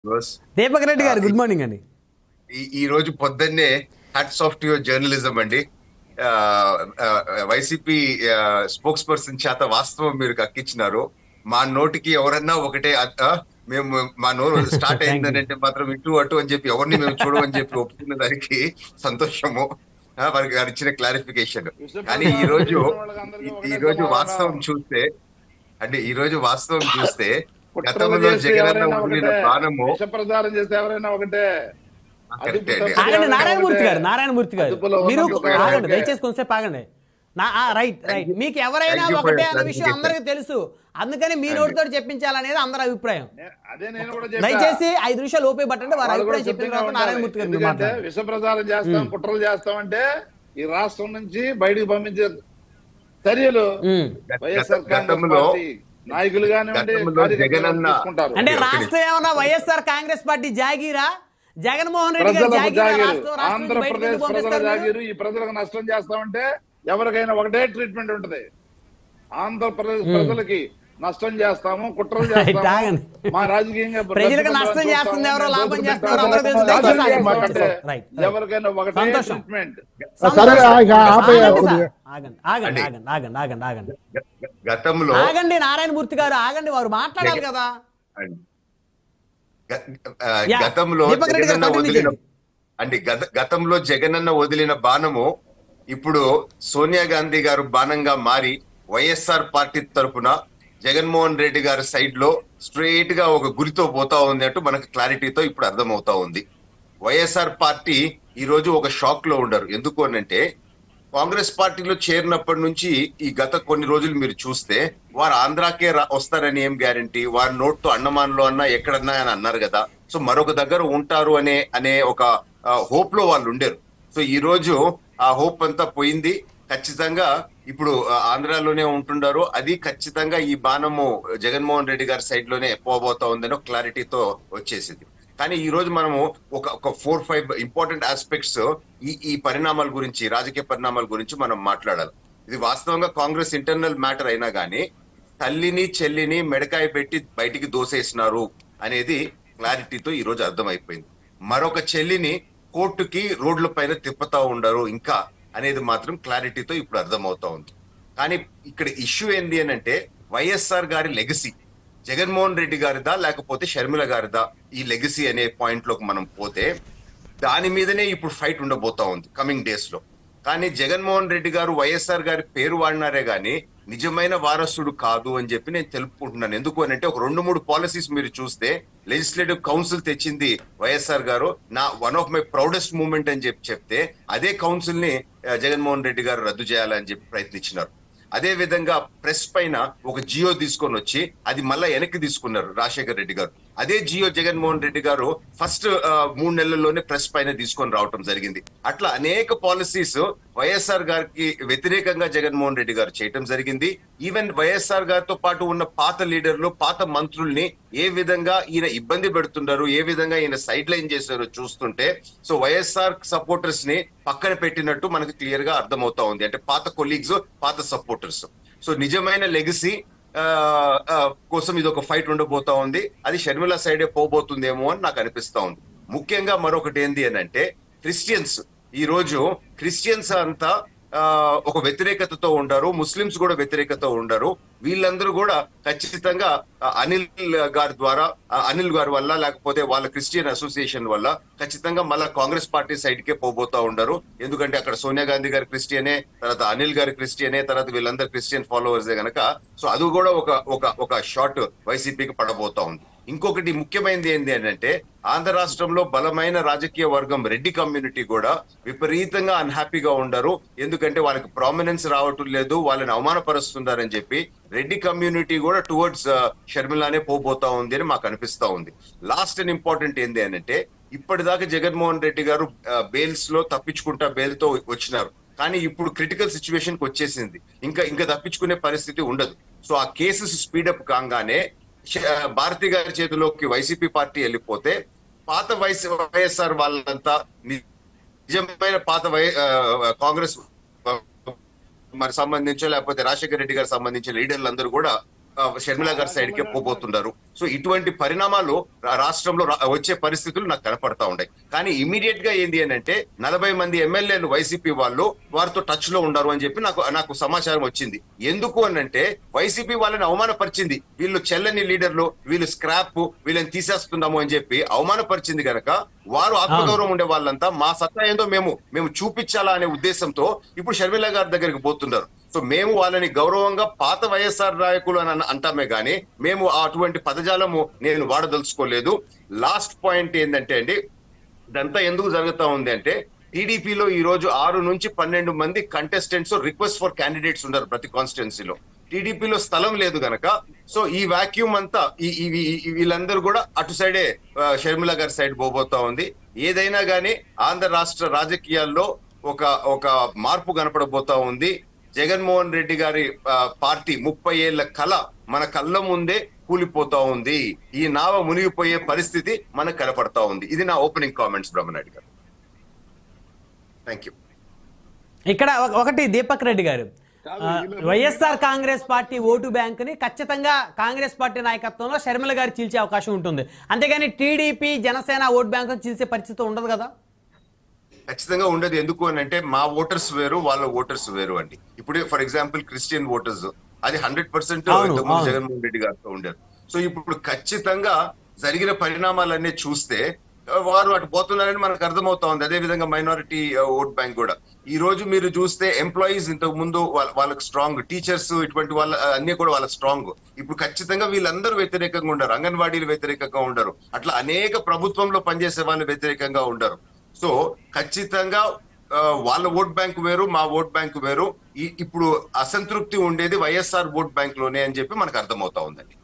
Boss. Deepak Reddy గారు good morning అండి ఈ ఈ రోజు పొద్దున్నే hats off to your journalism అండి వైసీపీ స్పోక్స్ పర్సన్ చేత వాస్తవం మీరు కక్కించినారు మా నోటికి ఎవరన్నా ఒకటే అ- ఆ, మేము మా నోరు స్టార్ట్ అయిందని అంటే మాత్రం ఇటు అటు అని చెప్పి ఎవరిని మేము చూడమని చెప్పి ఒప్పుకున్న దానికి సంతోషము ఆ, వారికి గారు ఇచ్చిన క్లారిఫికేషన్ కానీ ఈ రోజు ఈ- ఈ రోజు వాస్తవం చూస్తే అంటే ఈ రోజు వాస్తవం చూస్తే కుట్రలు గతంలో చేస్తే జగనన్న ఎవరైనా వదిలిన ఒకటే. బాణము విష ప్రచారం చేస్తే ఎవరైనా ఒకటే కరెక్టే అండి. అదుపు ఆగండి నారాయణమూర్తి గారు నారాయణమూర్తి గారు అదుపులో మీరు ఉన్నప్పుడు ఆగండి ఓకే. దయచేసి కొంతసేపు ఆగండి నా రైట్ రైట్ మీకు ఎవరైనా Thank you for ఒకటే your అన్న విషయం clarification. అందరికీ తెలుసు అందుకని మీ నోటితో చెప్పించాలనేది అందరి అభిప్రాయం నే- అదే నేను కూడా చెప్పా. దయచేసి ఐదు నిమిషాలు ఓపే పట్టండి వారి వాళ్ళు కూడా అభిప్రాయం చెప్పిన సిద్ధంగా తర్వాత ఉండాలి. నారాయణమూర్తి గారు మీరు ఎందుకంటే మాట్లాడండి విష ప్రచారం చేస్తాం కుట్రలు చేస్తామంటే ఈ రాష్ట్రం నుంచి బయటికి పంపించే చర్యలు ఉమ్. వైఎస్ఆర్ కాంగ్రెస్ గతంలో- పార్టీ నాయకులు కానివ్వండి గతంలో కార్యకర్తలు జగనన్న- తీసుకుంటారు అంటే ఒకటి. రాష్ట్రం ఏమన్నా వైఎస్ఆర్ కాంగ్రెస్ పార్టీ జాగీరా జగన్మోహన్ రెడ్డి గారు ప్రజలకు జాగీరా జాగీరు రాష్ట్రం రాష్ట్రం నుంచి బయటికి ఆంధ్రప్రదేశ్ ఎందుకు ప్రజల పంపిస్తారు మీరు? జాగీరు ఈ ప్రజలకు నష్టం చేస్తామంటే ఎవరికైనా ఒకటే ట్రీట్మెంట్ ఉంటది ఆంధ్రప్రదేశ్ ప్రజలకి నష్టం చేస్తాము కుట్రలు Right, చేస్తాము ఆగండి. మా రాజకీయంగా ప్రజలకు బ్రతుకుతామని నష్టం చూస్తాము, చేస్తుంది ఎవరో, మేము లాభం దోచుకుంటాము, చేస్తున్నారు ఎవరో తెలుసు. రాజకీయం దయచేసి ఆగండి. మాకంటే Right, right. ఎవరికైనా ఒకటే సంతోషం. ట్రీట్మెంట్ సరే ఇక ఆపేయ ఆగండి కొద్దిగా. సార్. ఆగండి ఆగండి అండి. ఆగండి ఆగండి ఆగండి ఆగండి గ- గ- గతంలో ఆగండి నారాయణమూర్తి గారు ఆగండి వారు మాట్లాడాలి కదా గ- ఆ, యా. గతంలో దీపక్ రెడ్డి గారు జగనన్న continue వదిలిన చేయండి. అంటే గత గతంలో జగనన్న వదిలిన బాణము ఇప్పుడు సోనియా గాంధీ గారు బాణంగా మారి వైఎస్ఆర్ పార్టీ తరపున జగన్మోహన్ రెడ్డి గారి సైడ్ లో స్ట్రైట్ గా ఒక గురితో పోతా ఉంది అంటూ మనకు క్లారిటీతో ఇప్పుడు అర్థమవుతా ఉంది వైఎస్ఆర్ పార్టీ ఈ రోజు ఒక షాక్ లో ఉండరు ఎందుకు అనంటే కాంగ్రెస్ పార్టీలో చేరినప్పటి నుంచి ఈ గత కొన్ని రోజులు మీరు చూస్తే వారు ఆంధ్రాకే రా- వస్తారని ఏం గ్యారంటీ వారి నోట్తో అండమాన్లో అన్నా ఎక్కడన్నా అని అన్నారు కదా సో మరొక దగ్గర ఉంటారు అనే అనే ఒక హోప్ లో వాళ్ళు ఉండేరు సో ఈ రోజు ఆ హోప్ అంతా పోయింది ఖచ్చితంగా ఇప్పుడు ఆ, ఆంధ్రాలోనే ఉంటున్నారు అది ఖచ్చితంగా ఈ బాణము జగన్మోహన్ రెడ్డి గారి సైడ్ లోనే పోబోతా ఉందని ఒక క్లారిటీతో వచ్చేసింది కానీ ఈ రోజు మనము ఒక ఒక ఫోర్ ఫైవ్ ఇంపార్టెంట్ ఆస్పెక్ట్స్ ఈ ఈ పరిణామాల గురించి రాజకీయ పరిణామాల గురించి మనం మాట్లాడాలి ఇది వాస్తవంగా కాంగ్రెస్ ఇంటర్నల్ మ్యాటర్ అయినా కానీ తల్లిని చెల్లిని మెడకాయ పెట్టి బయటికి దోసేసినారు అనేది క్లారిటీతో ఈ రోజు అర్థమైపోయింది మరొక చెల్లిని కోర్టుకి రోడ్ల పైన తిప్పుతా ఉండరు ఇంకా అనేది మాత్రం క్లారిటీతో ఇప్పుడు అర్థమవుతా ఉంది కానీ ఇక్కడ ఇష్యూ ఏంది అని అంటే వైఎస్ఆర్ గారి లెగసీ జగన్మోహన్ రెడ్డి గారిదా లేకపోతే షర్మిల గారిదా ఈ లెగసీ అనే పాయింట్ లోకి మనం పోతే దాని మీదనే ఇప్పుడు ఫైట్ ఉండబోతా ఉంది కమింగ్ డేస్ లో కానీ జగన్మోహన్ రెడ్డి గారు వైఎస్ఆర్ గారి పేరు వాడినారే గాని నిజమైన వారసుడు కాదు అని చెప్పి నేను తెలుపుకుంటున్నాను ఎందుకు అని అంటే ఒక రెండు మూడు పాలసీస్ మీరు చూస్తే లెజిస్లేటివ్ కౌన్సిల్ తెచ్చింది వైఎస్ఆర్ గారు నా one of my proudest moment అని చెప్పి చెప్తే అదే కౌన్సిల్ ని ఆ, జగన్మోహన్ రెడ్డి గారు రద్దు చేయాలని చెప్పి ప్రయత్నించినారు అదే విధంగా ప్రెస్ పైన ఒక జియో తీసుకొని వచ్చి అది మళ్ళా వెనక్కి తీసుకున్నారు రాజశేఖర్ రెడ్డి గారు అదే జియో జగన్మోహన్ రెడ్డి గారు ఫస్ట్ మూడు నెలల్లోనే ప్రెస్ పైన తీసుకొని రావటం జరిగింది అట్లా అనేక పాలసీస్ వైఎస్ఆర్ గారికి వ్యతిరేకంగా జగన్మోహన్ రెడ్డి గారు చేయటం జరిగింది ఈవెన్ వైఎస్ఆర్ గారితో పాటు ఉన్న పాత లీడర్లు పాత మంత్రుల్ని ఏ విధంగా ఈయన ఇబ్బంది పెడుతున్నారు ఏ విధంగా ఈయన సైడ్ లైన్ చేశారో చూస్తుంటే సో వైఎస్ఆర్ సపోర్టర్స్ ని పక్కన పెట్టినట్టు మనకు క్లియర్ గా అర్థమవుతా ఉంది అంటే పాత కొలీగ్స్ పాత సపోర్టర్స్ సో నిజమైన లెగసీ కోసం ఇది ఒక ఫైట్ ఉండబోతా ఉంది అది షర్మిల సైడే పోబోతుందేమో అని నాకు అనిపిస్తా ఉంది ముఖ్యంగా మరొకటి ఏంది అని అంటే క్రిస్టియన్స్ ఈ రోజు క్రిస్టియన్స్ అంతా ఆ, ఒక వ్యతిరేకతతో ఉండరు ముస్లిమ్స్ కూడా వ్యతిరేకత ఉండరు వీళ్ళందరూ కూడా ఖచ్చితంగా ఆ, అనిల్ గారి ద్వారా ఆ, అనిల్ గారి వల్ల లేకపోతే వాళ్ళ క్రిస్టియన్ అసోసియేషన్ వల్ల ఖచ్చితంగా మళ్ళా కాంగ్రెస్ పార్టీ సైడ్ కే పోబోతా ఉండరు ఎందుకంటే అక్కడ సోనియా గాంధీ గారి క్రిస్టియనే తర్వాత అనిల్ గారి క్రిస్టియనే తర్వాత వీళ్ళందరూ క్రిస్టియన్ ఫాలోవర్సే గనక సో అది కూడా ఒక ఒక ఒక షార్ట్ వైసీపీకి పడబోతా ఉంది ఇంకొకటి ముఖ్యమైనది ఏంటి అంటే ఆంధ్ర రాష్ట్రంలో బలమైన రాజకీయ వర్గం రెడ్డి కమ్యూనిటీ కూడా విపరీతంగా అన్హ్యాపీగా ఉండరు ఎందుకంటే వాళ్ళకి ప్రామినెన్స్ రావటం లేదు వాళ్ళని అవమానపరుస్తున్నారని చెప్పి రెడ్డి కమ్యూనిటీ కూడా టువర్డ్స్ షర్మిలానే పోబోతా ఉంది అని మాకు అనిపిస్తా ఉంది లాస్ట్ అండ్ ఇంపార్టెంట్ ఏంటి అని అంటే ఇప్పటిదాకా జగన్మోహన్ రెడ్డి గారు బెయిల్స్ లో తప్పించుకుంటా బెయిల్ తో వచ్చినారు కానీ ఇప్పుడు క్రిటికల్ సిచ్యువేషన్ కి వచ్చేసింది ఇంకా ఇంకా తప్పించుకునే పరిస్థితి ఉండదు సో ఆ కేసెస్ స్పీడప్ కాగానే శ- భారతి గారి చేతిలోకి వైసీపీ పార్టీ వెళ్ళిపోతే పాత వైఎస్ వైఎస్ఆర్ వాళ్ళంతా నిజమైన పాత వై ఆ, కాంగ్రెస్ ఆ, మరి సంబంధించో లేకపోతే రాజశేఖర రెడ్డి గారికి సంబంధించిన లీడర్లందరూ కూడా ఆ, షర్మిల గారి సైడ్ కే పోబోతున్నారు సో ఇటువంటి పరిణామాలు రా- రాష్ట్రంలో రా- వచ్చే పరిస్థితులు నాకు కనపడతా ఉన్నాయి కానీ ఇమీడియట్ గా ఏంది అని అంటే నలభై మంది ఎమ్మెల్యేలు వైసీపీ వాళ్ళు వారితో టచ్ లో ఉన్నారు అని చెప్పి నాకు నాకు సమాచారం వచ్చింది ఎందుకు అని అంటే వైసీపీ వాళ్ళని అవమానపరిచింది వీళ్ళు చెల్లని లీడర్లు వీళ్ళు స్క్రాప్ వీళ్ళని తీసేస్తున్నాము అని చెప్పి అవమానపరిచింది గనక వారు ఆత్మగౌరవం ఉండే వాళ్ళంతా మా సత్తా ఏందో మేము మేము చూపించాలా అనే ఉద్దేశంతో ఇప్పుడు షర్మిల గారి దగ్గరికి పోతున్నారు సో మేము వాళ్ళని గౌరవంగా పాత వైఎస్ఆర్ నాయకులు అని అన- అంటామే గానీ మేము అటువంటి పదజాలము నేను వాడదలుచుకోలేదు లాస్ట్ పాయింట్ ఏంటంటే అండి ఇదంతా ఎందుకు జరుగుతా ఉంది అంటే టీడీపీలో ఈ రోజు ఆరు నుంచి పన్నెండు మంది కంటెస్టెంట్స్ రిక్వెస్ట్ ఫర్ క్యాండిడేట్స్ ఉన్నారు ప్రతి కాన్స్టిట్యున్సీలో టీడీపీలో స్థలం లేదు గనక సో ఈ వాక్యూమ్ అంతా ఈ ఈ- ఈ- ఈ- వీళ్ళందరూ కూడా అటు సైడే ఆ, షర్మిల గారి సైడ్ పోబోతా ఉంది ఏదైనా గానీ ఆంధ్ర రాష్ట్ర రాజకీయాల్లో ఒక ఒక మార్పు కనపడబోతా ఉంది జగన్మోహన్ రెడ్డి గారి ఆ, పార్టీ ముప్పై ఏళ్ల కళ మన కళ్ళ ముందే కూలిపోతా ఉంది ఈ నావ మునిగిపోయే పరిస్థితి మనకు కనపడతా ఉంది ఇది నా ఓపెనింగ్ కామెంట్స్ బ్రహ్మనాయుడు గారు థ్యాంక్ యూ ఇక్కడ ఒక- ఒకటి దీపక్ రెడ్డి గారు ఆ, వైఎస్ఆర్ కాంగ్రెస్ పార్టీ ఓటు బ్యాంకుని ఖచ్చితంగా కాంగ్రెస్ పార్టీ నాయకత్వంలో షర్మిల గారు చీల్చే అవకాశం ఉంటుంది అంతేగాని టీడీపీ జనసేన ఓటు బ్యాంకు చీల్చే పరిస్థితి ఉండదు కదా ఖచ్చితంగా ఉండదు ఎందుకు అని అంటే మా ఓటర్స్ వేరు వాళ్ళ ఓటర్స్ వేరు అండి ఇప్పుడు ఫర్ ఎగ్జాంపుల్ క్రిస్టియన్ ఓటర్స్ అది హండ్రెడ్ పర్సెంట్ అవును, అవును. జగన్మోహన్ రెడ్డి గారితో ఉండేది సో ఇప్పుడు ఖచ్చితంగా జరిగిన పరిణామాలన్నీ చూస్తే ఆ, వారు అటు పోతున్నారని మనకు అర్థమవుతా ఉంది అదే విధంగా మైనారిటీ ఓట్ బ్యాంక్ కూడా ఈ రోజు మీరు చూస్తే ఎంప్లాయీస్ ఇంతకు ముందు వాళ్ళ- వాళ్ళకి స్ట్రాంగ్ టీచర్స్ ఇటువంటి వాళ్ళ ఆ, అన్ని కూడా వాళ్ళకి స్ట్రాంగ్ ఇప్పుడు ఖచ్చితంగా వీళ్ళందరూ వ్యతిరేకంగా ఉండరు అంగన్వాడీలు వ్యతిరేకంగా ఉండరు అట్లా అనేక ప్రభుత్వంలో పనిచేసే వాళ్ళు వ్యతిరేకంగా ఉండరు సో ఖచ్చితంగా ఆ, వాళ్ళ ఓట్ బ్యాంక్ వేరు మా ఓట్ బ్యాంక్ వేరు ఈ- ఇప్పుడు అసంతృప్తి ఉండేది వైఎస్ఆర్ ఓట్ బ్యాంక్ లోనే అని చెప్పి మనకు అర్థమవుతా ఉందండి